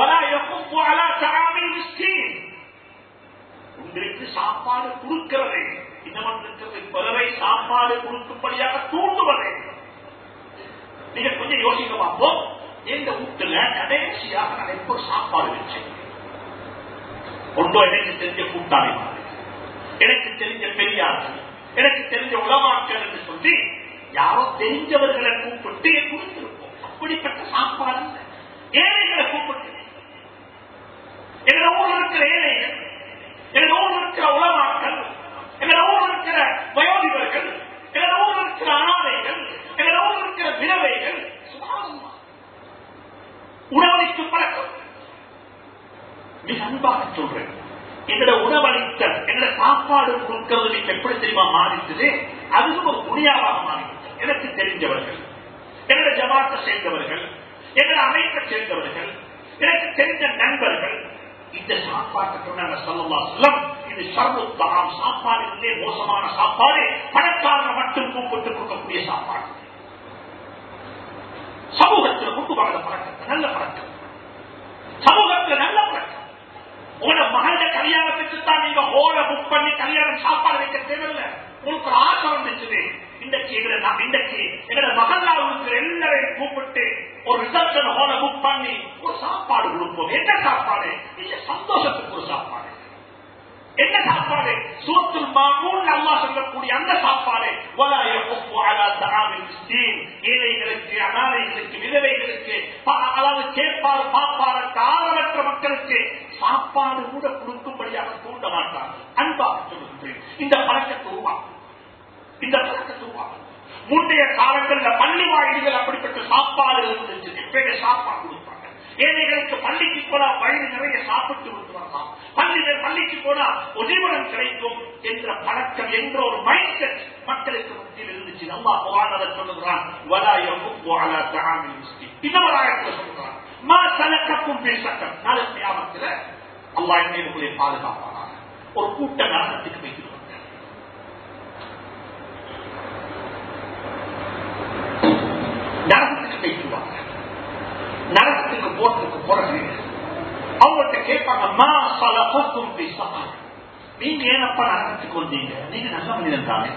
உங்களுக்கு சாப்பாடு கொடுக்கிறது இன்னும் இருக்கிறது பிறரை சாப்பாடு கொடுக்கும்படியாக தூண்டுவதே நீங்க கொஞ்சம் யோசிக்க பார்ப்போம் எங்க வீட்டுல கடைசியாக நான் எப்போ சாப்பாடு வச்சேன் ஒன்றோ எனக்கு தெரிஞ்ச கூட்டாளி மாதிரி எனக்கு தெரிஞ்ச பெரியார்கள் எனக்கு தெரிஞ்ச உலமாக்கள் என்று சொல்லி யாரோ தெரிஞ்சவர்களை கூப்பிட்டு கொடுத்திருப்போம் அப்படிப்பட்ட சாப்பாடு இல்லை. ஏழைகளை கூப்பிட்டு எங்க ஊர்ல இருக்கிற ஏழைகள் எங்க ஊர்ல இருக்கிற உலமாக்கள் எங்க ஊர்ல இருக்கிற வயோதிபர்கள் எங்க ஊர்ல இருக்கிற அனாதைகள் எங்க ஊர்ல இருக்கிற விதவைகள் சுபாவமா உணவளிக்கும் பழக்கம் மிக அன்பாக சொல்றேன் எங்களோட உணவளித்த எங்களோட சாப்பாடு கொடுக்கிறது நீங்க எப்படி தெரியுமா மாறிட்டது அதுவும் ஒரு துணியாவாக மாறிவிட்டது எனக்கு தெரிஞ்சவர்கள் எங்களோட ஜமாத்தை சேர்ந்தவர்கள் எங்களோட அமைப்பை சேர்ந்தவர்கள் எனக்கு தெரிந்த நண்பர்கள் இந்த சாப்பாட்டை சொன்னாங்க சொல்லலாம் சொல்லம் இது சர்வத்தாம் சாப்பாடு மோசமான சாப்பாடு பணக்காரங்க மட்டும் கூப்பிட்டு கொடுக்கக்கூடிய சாப்பாடு சமூகத்தில் கொண்டு வாழ்ந்த பழக்கம் நல்ல பழக்கம் சமூகத்தில் நல்ல பழக்கம் உங்களோட மகள கல்யாணத்துக்கு தான் நீங்க ஹோல புக் பண்ணி கல்யாணம் சாப்பாடு வைக்க தேவையில்லை உங்களுக்கு ஒரு ஆசை வந்துச்சு இன்றைக்கு எங்களை நான் இன்றைக்கு எங்களோட மகளாவுக்கு எல்லாரையும் கூப்பிட்டு ஒரு ரிசப்ஷன் ஹோல புக் பண்ணி ஒரு சாப்பாடு கொடுப்போம் என்ன சாப்பாடு நீங்க சந்தோஷத்துக்கு ஒரு சாப்பாடு என்ன சாப்பாடு சூத்தில் மாமூன் அம்மா சொல்லக்கூடிய அந்த சாப்பாடு வலாய கொப்பு அலா தராமின் மிஸ்கீன் ஏழைகளுக்கு அனாதைகளுக்கு விதவைகளுக்கு பா- அதாவது கேட்பார் பாப்பார் காலமற்ற மக்களுக்கு சாப்பாடு கூட கொடுக்கும்படியாக தூண்ட மாட்டார் அன்பாக சொல்லுகிறேன் இந்த பழக்கத்தை உருவாக்கும் இந்த பழக்கத்தை உருவாக்கும் முந்தைய காலங்கள்ல பள்ளி வாயில்கள் அப்படிப்பட்ட சாப்பாடு இருந்துச்சு எப்பயுமே சாப்பாடு கொடுப்பாங்க ஏழைகளுக்கு பள்ளிக்கு போனா வயிறு நிறைய சாப்பிட்டு விட்டு வரலாம் பள்ளிகள் பள்ளிக்கு போனா உதவிடம் கிடைக்கும் என்ற பழக்கம் என்ற ஒரு மைண்ட் செட் மக்களுக்கு மத்தியில் இருந்துச்சு நம்ம புகாரத சொல்லுகிறான் வலாயம் வாழா தகாமில் முஸ்லிம் இன்னொரு ஆயத்தில் சொல்லுகிறான் மா சலக்கப்பும் பேசட்டம் நாளைக்கு ஞாபகத்தில் அல்லா என்னை உங்களை பாதுகாப்பானாங்க ஒரு கூட்ட நரகத்துக்கு வைக்கிறாங்க நரகத்துக்கு வைக்கிறாங்க நரகத்துக்கு போறதுக்கு பிறகு அவங்கள்ட்ட கேட்பாங்க மா சலகத்தும் பேசலாம் நீங்க ஏனப்பா நரகத்துக்கு வந்தீங்க நீங்க நல்ல மனிதன் தானே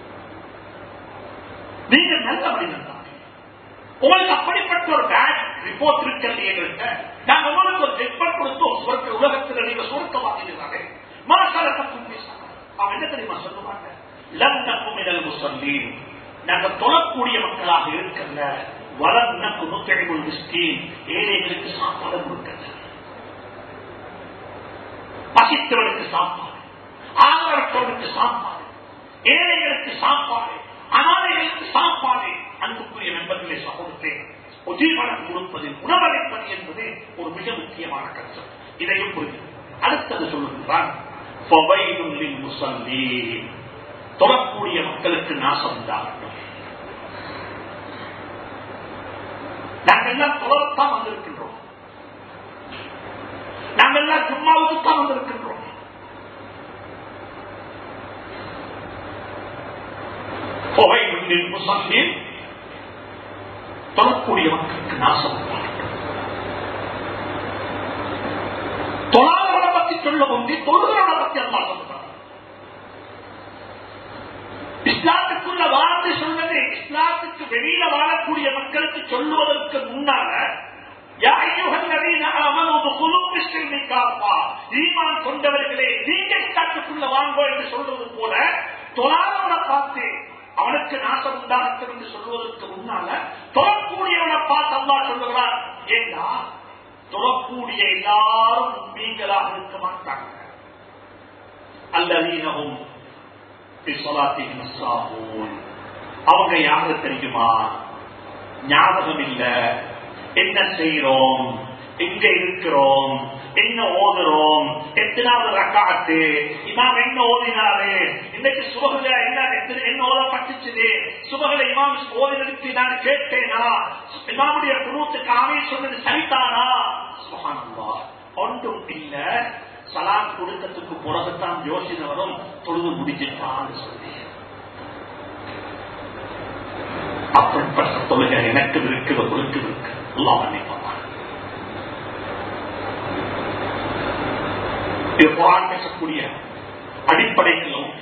நீங்க நல்ல மனிதன் தானே உங்களுக்கு அப்படிப்பட்ட ஒரு பேட் ரிப்போர்ட் இருக்கிறது எங்கள்கிட்ட நாங்க உங்களுக்கு ஒரு ரிப்போர்ட் கொடுத்தோம் சுவர்க்க உலகத்தில் நீங்க சுருக்கமாக்கிறீர்களே மாசலகத்தும் பேசலாம் அவன் என்ன தெரியுமா சொல்லுவாங்க லந்தக்கும் இடல் முசல்லீன் நாங்க தொழக்கூடிய மக்களாக இருக்கல வளர்னக்கு நுத்தழிவுள் மிஸ்கீன் ஏழைகளுக்கு சாப்பாடு கொடுக்கல பசித்தவனுக்கு சாப்பாடு ஆதரவற்றவனுக்கு சாப்பாடு ஏழைகளுக்கு சாப்பாடு அனாதைகளுக்கு சாப்பாடு அன்புக்குரிய நண்பர்களே சகோதரே உஜீவனம் கொடுப்பது உணவளிப்பது என்பது ஒரு மிக முக்கியமான கருத்து இதையும் புரிந்து அடுத்தது சொல்லுகிறான் தொழக்கூடிய மக்களுக்கு நாசம் உண்டாகட்டும் நாங்கள் எல்லாம் தொழத்தான் வந்திருக்கின்றோம் நாங்கள் எல்லாம் ஜும்மாவுக்கு தான் வந்திருக்கின்றோம் தொகை முசல்லில் தொழக்கூடிய மக்களுக்கு நாசம் உண்டாகட்டும் தொழாதவனை பற்றி சொல்ல முந்தி தொழுகிறவனை பற்றி அல்லா சொல்லுகிறார் இஸ்லாத்துக்குள்ள வாழ்ந்து சொல்வது இஸ்லாத்துக்கு வெளியில வாழக்கூடிய மக்களுக்கு சொல்லுவதற்கு முன்னால ஈமான் கொண்டவர்களே நீங்க இஸ்லாத்துக்குள்ள வாங்கோ என்று சொல்றது போல தொழாதவனை பார்த்து அவனுக்கு நாசம் உண்டாகட்டும் என்று சொல்வதற்கு முன்னால தொழக்கூடியவனை பார்த்து அல்லா சொல்லுகிறார் ஏண்டா தொழக்கூடிய எல்லாரும் நீங்களாக இருக்க மாட்டாங்க அல்லதீனவும் அவங்க யாரு தெரியுமா ஞாபகம் இல்ல என்ன செய்யறோம் எங்க இருக்கிறோம் என்ன ஓதுறோம் எத்தனாவது ரக்காத்து இமாம் என்ன ஓதினாரு இன்னைக்கு சுபகுல என்ன எத்தனை- என்ன ஓதப்பட்டுச்சு சுபகுல இமாம் ஓதினதுக்கு நான் கேட்டேனா இமாமுடைய குருத்துக்கு ஆமே சொன்னது சரிதானா சுபஹானல்லாஹ். ஒன்றும் இல்ல சலாம் கொடுத்ததுக்கு பிறகுத்தான் யோசனை வரும் தொழுது முடிஞ்சிட்டான்னு சொல்லி அப்படிப்பட்ட தொழுகை எனக்கு இருக்குது உங்களுக்கு இருக்கு எல்லாம் மன்னிப்பாங்க இது குரான் பேசக்கூடிய அடிப்படைகளும்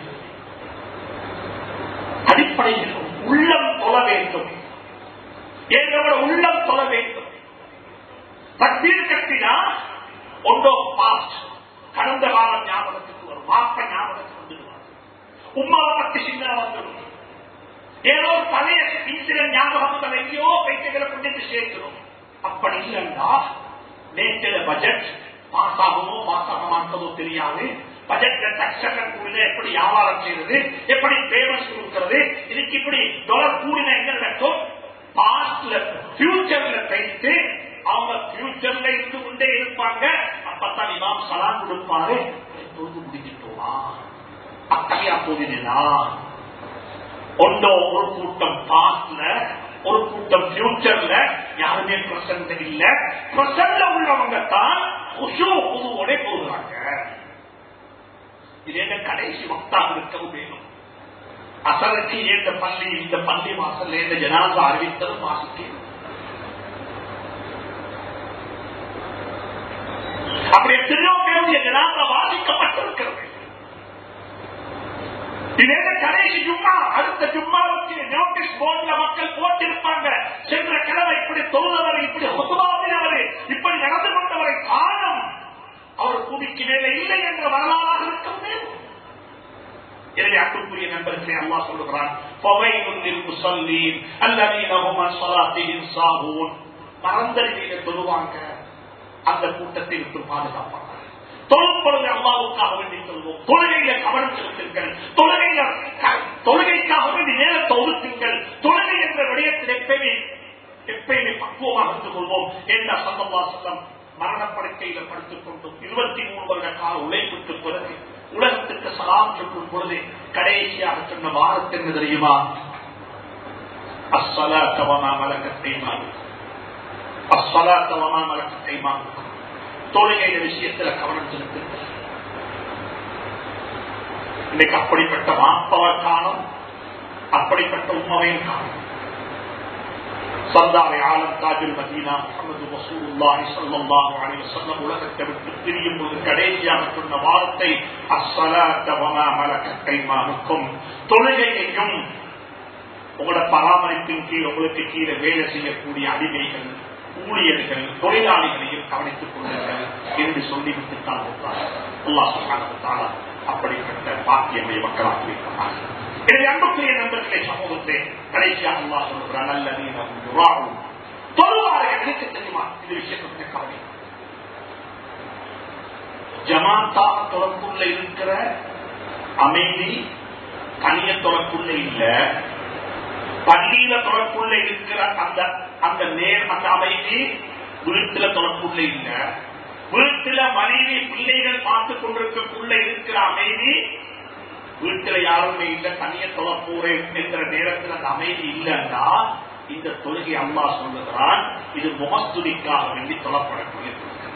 அடிப்படைகளும் உள்ளம் தொழ வேண்டும் எங்களோட உள்ளம் தொழ வேண்டும் தக்பீர் கட்டினா ஒன்றோ பாஸ்ட் கடந்த காலம் ஞாபகத்துக்கு வரும் மாப்ப ஞாபகத்துக்கு வந்துடுவார் உமாவை பற்றி சின்ன ஏதோ ஒரு பழைய இன்சிடென்ட் ஞாபகங்கள் எங்கேயோ பைத்தியங்களை கொண்டு சேர்க்கிறோம் அப்படி இல்லைன்னா நேற்று பட்ஜெட் பாஸ் ஆகுமோ பாஸ் ஆக மாட்டதோ தெரியாது பட்ஜெட்ல டக்ஷன் கூடின எப்படி வியாபாரம் செய்யறது எப்படி பேமெண்ட் கொடுக்கிறது இதுக்கு இப்படி டாலர் கூடின எங்க நடக்கும் பாஸ்ட்ல பியூச்சர்ல போயிட்டு அவங்க பியூச்சர்ல இருந்து கொண்டே இருப்பாங்க அப்பத்தான் இமாம் சலாம் கொடுப்பாரு தொழுது முடிஞ்சிட்டோமா அப்படியா போகிறதா ஒன்றோ ஒரு கூட்டம் பாஸ்ட்ல ஒரு கூட்டம் பியூச்சர்ல யாருமே பிரசன்ட் இல்ல பிரசன்ட்ல உள்ளவங்க தான் புதுவோட போகிறாங்க இது கடைசி வக்தாக இருக்கவும் வேணும் அசலுக்கு ஏந்த பள்ளி இந்த பள்ளி வாசல் ஏந்த ஜனாதா அறிவித்ததும் வாசிக்கணும் அப்படி எத்தனையோ பேருடைய ஜனாதா வாசிக்கப்பட்டிருக்கிறது இதே கடைசி ஜும்மா அடுத்த ஜும்மாவுக்கு நோட்டீஸ் போர்ட்ல மக்கள் போட்டிருப்பாங்க சென்ற கிழமை இப்படி தொழுதவர் இப்படி ஒத்துவாதினவர் இப்படி நடந்து கொண்டவரை காணும் அவர் கூடிக்கு மேலே இல்லை என்ற வரலாறாக இருக்க வேண்டும் எனவே அன்புக்குரிய நண்பர்களே அல்லா சொல்லுகிறான் மறந்தறிவியில தொழுவாங்க அந்த கூட்டத்தை விட்டு பாதுகாப்பாங்க தொழும் பொழுது அல்லாவுக்காக வேண்டி சொல்வோம் தொழுகையில கவனம் செலுத்துங்கள் தொழுகையில தொழுகைக்காக வேண்டி நேரத்தை ஒதுக்குங்கள் தொழுகை என்ற விடயத்தில் எப்பயுமே எப்பயுமே பக்குவமாக இருந்து கொள்வோம் என்ன சந்தமா சொல்லம் மரணப்படுக்கையில படுத்துக் கொண்டும் இருபத்தி மூணு வருட கால உழைப்புக்கு பிறகு உலகத்துக்கு சலாம் சொல்லும் பொழுது கடைசியாக சொன்ன வாரத்து என்ன தெரியுமா அஸ்வலா தவமா மலக்கத்தை மாறு அஸ்வலா தவமா மலக்கத்தை மாறு தொழுகைய விஷயத்துல கவனம் செலுத்துங்கள் இன்னைக்கு அப்படிப்பட்ட மாப்பவர் காணும் அப்படிப்பட்ட உண்மையும் காணும் சர்தாரை ஆலம் தாஜுல் மதீனா முகமது ரசூலுல்லாஹி ஸல்லல்லாஹு அலைஹி வஸல்லம் உலகத்தை விட்டு பிரியும் போது கடைசியாக சொன்ன வார்த்தை அஸ்ஸலாத்த வமா மலக்கத் ஐமானுக்கும் தொழுகையையும் உங்களோட பராமரிப்பின் கீழ் உங்களுக்கு கீழே வேலை செய்யக்கூடிய அடிமைகள் ஊழியர்கள் தொழிலாளிகளையும் கவனித்துக் கொள்ளுங்கள் என்று சொல்லிவிட்டு தான் அல்லாஹ் சுப்ஹானஹு அப்படிப்பட்ட பாக்கியங்களை மக்களாக வைக்கிறார் எனவே அன்புக்குரிய நண்பர்களே சமூகத்தை கடைசியாக அல்லா சொல்லுகிற நல்ல நீரம் தொழுவார்கள் எனக்கு தெரியுமா இது விஷயத்தை கவனி ஜமாத்தா தொடர்புள்ள இருக்கிற அமைதி தனிய தொடர்புள்ள இல்ல பள்ளியில தொடர்புள்ள இருக்கிற அந்த அந்த நேர் அந்த அமைதி வீட்டுல தொடர்புள்ள இல்ல வீட்டுல மனைவி பிள்ளைகள் பார்த்து கொண்டிருக்கக்குள்ள இருக்கிற அமைதி வீட்டுல யாருமே இல்ல தனிய தொலைப்போறேன் என்ற நேரத்தில் அந்த அமைதி இல்லைன்னா இந்த தொழுகை அம்மா சொல்லுகிறான் இது முகஸ்துதிக்காக வேண்டி தொழப்படக்கூடிய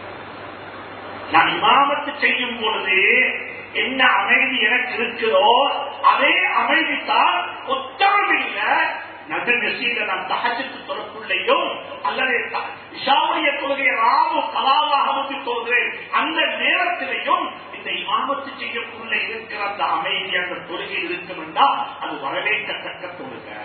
நான் இமாமத்து செய்யும் பொழுது என்ன அமைதி எனக்கு இருக்குதோ அதே அமைதி தான் ஒத்தரவு இல்ல நடு நெசீல நான் தகஜத்து தொடர்புள்ளையும் அல்லது இஷாவுடைய தொழுகையை ராவு கலாவாக வந்து சொல்கிறேன் அந்த நேரத்திலையும் இந்த இமாமத்து செய்யக்குள்ள இருக்கிற அந்த அமைதி அந்த தொழுகை இருக்கும் என்றால் அது வரவேற்கத்தக்க தொழுகை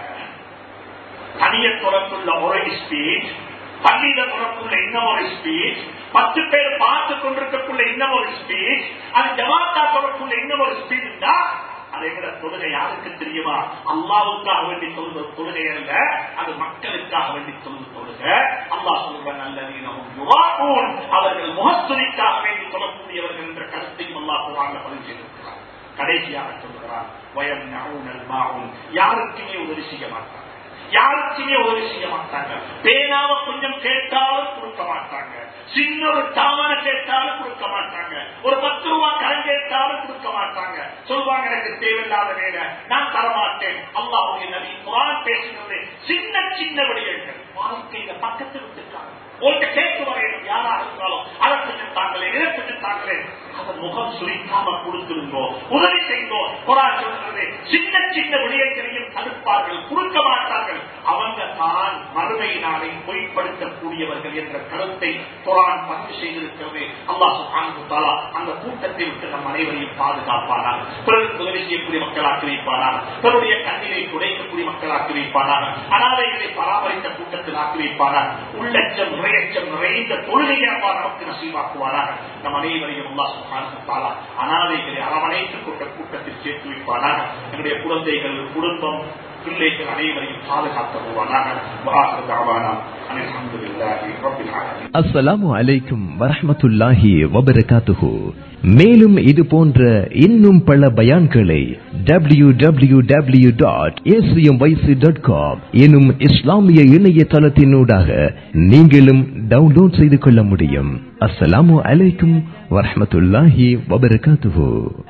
தனிய தொடர்புள்ள ஒரு ஸ்பீச் பள்ளியில தொடர்புள்ள இன்னும் ஒரு ஸ்பீச் பத்து பேர் பார்த்து கொண்டிருக்கக்குள்ள இன்னும் ஒரு ஸ்பீச் அது ஜமாத்தா தொடர்புள்ள இன்னும் ஒரு ஸ்பீச் இருந்தா அதை விட தொழுகை யாருக்கு தெரியுமா அல்லாவுக்காக வேண்டி சொல்லுவது தொழுகை அல்ல அது மக்களுக்காக வேண்டி சொல்லுவது தொழுகை அல்லா சொல்லுங்க நல்ல நீனமும் அவர்கள் முகத்துணைக்காக வேண்டி சொல்லக்கூடியவர்கள் என்ற கருத்தையும் அல்லா போவாங்க பதிவு செய்திருக்கிறார் கடைசியாக சொல்லுகிறார் வயம் நவுனல் யாருக்குமே உதவி செய்ய மாட்டாங்க யாருக்குமே உதவி செய்ய மாட்டாங்க பேனாவை கொஞ்சம் கேட்டாலும் கொடுக்க மாட்டாங்க சின்ன ஒரு தாமரை கேட்டாலும் கொடுக்க மாட்டாங்க ஒரு பத்து ரூபா கடன் கேட்டாலும் கொடுக்க மாட்டாங்க சொல்லுவாங்க எனக்கு தேவையில்லாத வேலை நான் தரமாட்டேன் அல்லாவுடைய நபி குரான் பேசுகிறது சின்ன சின்ன விடயங்கள் வாழ்க்கையில பக்கத்து விட்டுருக்காங்க உங்கள்கிட்ட கேட்டு வரையணும் யாராக இருந்தாலும் அதை கொஞ்சம் தாங்களே இதை கொஞ்சம் தாங்களே அதன் முகம் சுரிக்காம கொடுத்துருங்கோ உதவி செய்தோ குரான் சொல்றது சின்ன சின்ன விடயங்களையும் தடுப்பார்கள் கொடுக்க மாட்டார்கள் அவங்க தான் மறுமையினாலே பொய்ப்படுத்தக்கூடியவர்கள் என்ற கருத்தை குரான் பதிவு செய்திருக்கிறது அல்லாஹ் சுகானுத்தாலா அந்த கூட்டத்தை விட்டு நம் அனைவரையும் பாதுகாப்பானார் பிறருக்கு உதவி செய்யக்கூடிய மக்களாக்கி வைப்பானார் பிறருடைய கண்ணீரை துடைக்கக்கூடிய மக்களாக்கி வைப்பானார் அனாதைகளை பராமரித்த கூட்டத்தில் ஆக்கி வைப்பானார் உள்ளச்சம் நிறையச்சம் நிறைந்த தொழுகையை அப்பா நமக்கு நசீவாக்குவானார் நம் அனைவரையும் அல்லாஹ் சுகானுத்தாலா அனாதைகளை அரவணைத்துக் கொண்ட கூட்டத்தில் சேர்த்து வைப்பானார் என்னுடைய குழந்தைகள் குடும்பம் பிள்ளைகள் அனைவரையும் பாதுகாத்தருவானாக வாசதாவானா அல்ஹம்துலில்லாஹி ரப்பில் ஆலமீன் அஸ்ஸலாமு அலைக்கும் வரஹ்மத்துல்லாஹி வபரகாத்துஹு மேலும் இது போன்ற இன்னும் பல பயான்களை W W W dot dot com எனும் இஸ்லாமிய இணையதளத்தினூடாக நீங்களும் டவுன்லோட் செய்து கொள்ள முடியும் அஸ்ஸலாமு அலைக்கும் வரஹ்மத்துல்லாஹி வபரகாத்துஹு